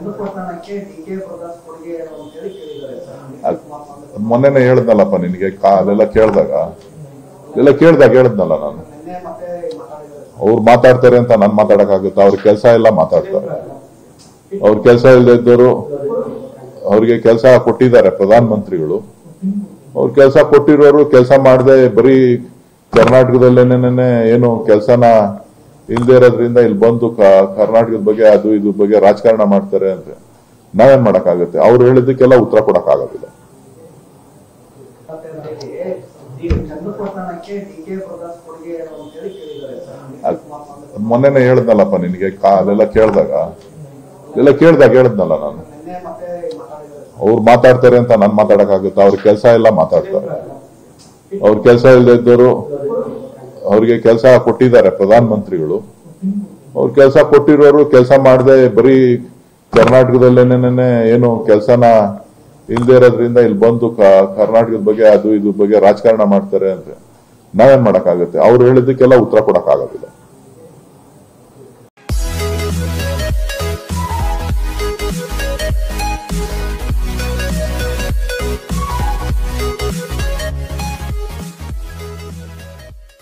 ಚನ್ನಪಟ್ಟಣಕ್ಕೆ D K Prakash ಕೊಡುಗೆ ಏನು ಅಂತೇಳಿ ಕೇಳಿದ್ದಾರೆ ಸರ್ ಅದ್- ಮೊನ್ನೆನೆ ಹೇಳ್ದಲ್ಲಪ್ಪ ನಿನಗೆ ಕಾ- ಅದೆಲ್ಲ ಕೇಳಿದಾಗ ಎಲ್ಲ ಕೇಳ್ದಾಗ ಹೇಳಿದ್ನಲ್ಲ ನಾನು ನಿನ್ನೆ ಮತ್ತೆ ಮಾತಾಡಿದ್ದಾರೆ ಅವ್ರು ಮಾತಾಡ್ತಾರೆ ಅಂತ ನಾನು ಮಾತಾಡಕ್ಕಾಗುತ್ತಾ ಅವ್ರ ಕೆಲಸ ಎಲ್ಲ ಮಾತಾಡ್ತಾರೆ ಅವ್ರ ಕೆಲಸ ಇಲ್ಲದೆ ಇದ್ದವರು ಅವ್ರಿಗೆ ಕೆಲಸ ಕೊಟ್ಟಿದ್ದಾರೆ ಪ್ರಧಾನ ಮಂತ್ರಿಗಳು ಅವ್ರ ಕೆಲಸ ಕೊಟ್ಟಿರೋರು ಕೆಲಸ ಮಾಡದೆ ಬರೀ ಕರ್ನಾಟಕದಲ್ಲೇನೇನೆ ಏನು ಕೆಲಸನ ಇಲ್ದೇ ಇರೋದ್ರಿಂದ ಇಲ್ಲಿ ಬಂದು ಕ- ಕರ್ನಾಟಕದ ಬಗ್ಗೆ ಅದು ಇದು ಬಗ್ಗೆ ರಾಜಕಾರಣ ಮಾಡ್ತಾರೆ ಅಂದ್ರೆ ನಾವೇನ್ ಮಾಡಕ್ಕಾಗುತ್ತೆ ಅವ್ರು ಹೇಳಿದ್ದಕ್ಕೆಲ್ಲ ಉತ್ತರ ಕೊಡಕ್ಕಾಗೋದಿಲ್ಲ ಈ ಚನ್ನಪಟ್ಟಣಕ್ಕೆ ಡಿ ಕೆ ಪ್ರಕಾಶ್ ಕೊಡುಗೆ ಏನು ಅಂತೇಳಿ ಕೇಳಿದ್ದಾರೆ ಸರ್ ಅದ್- ಮೊನ್ನೆನೆ ಹೇಳ್ದಲ್ಲಪ್ಪ ನಿನಗೆ ಕಾ- ಅದೆಲ್ಲ ಕೇಳಿದಾಗ ಎಲ್ಲ ಕೇಳ್ದಾಗ ಹೇಳಿದ್ನಲ್ಲ ನಾನು ನಿನ್ನೆ ಮತ್ತೆ ಮಾತಾಡಿದ್ದಾರೆ ಅವ್ರು ಮಾತಾಡ್ತಾರೆ ಅಂತ ನಾನು ಮಾತಾಡಕ್ಕಾಗುತ್ತಾ ಅವ್ರ ಕೆಲಸ ಎಲ್ಲ ಮಾತಾಡ್ತಾರೆ ಅವ್ರ ಕೆಲಸ ಇಲ್ಲದೆ ಇದ್ದವರು ಅವ್ರಿಗೆ ಕೆಲಸ ಕೊಟ್ಟಿದ್ದಾರೆ ಪ್ರಧಾನ ಮಂತ್ರಿಗಳು ಅವ್ರ ಕೆಲಸ ಕೊಟ್ಟಿರೋರು ಕೆಲಸ ಮಾಡದೆ ಬರೀ ಕರ್ನಾಟಕದಲ್ಲೇನೇನೆ ಏನು ಕೆಲಸನ ಇಲ್ದೇ ಇರೋದ್ರಿಂದ ಇಲ್ಲಿ ಬಂದು ಕ- ಕರ್ನಾಟಕದ ಬಗ್ಗೆ ಅದು ಇದು ಬಗ್ಗೆ ರಾಜಕಾರಣ ಮಾಡ್ತಾರೆ ಅಂದ್ರೆ ನಾವೇನ್ ಮಾಡಕ್ಕಾಗುತ್ತೆ ಅವ್ರು ಹೇಳಿದ್ದಕ್ಕೆಲ್ಲ ಉತ್ತರ ಕೊಡಕ್ಕಾಗೋದಿಲ್ಲ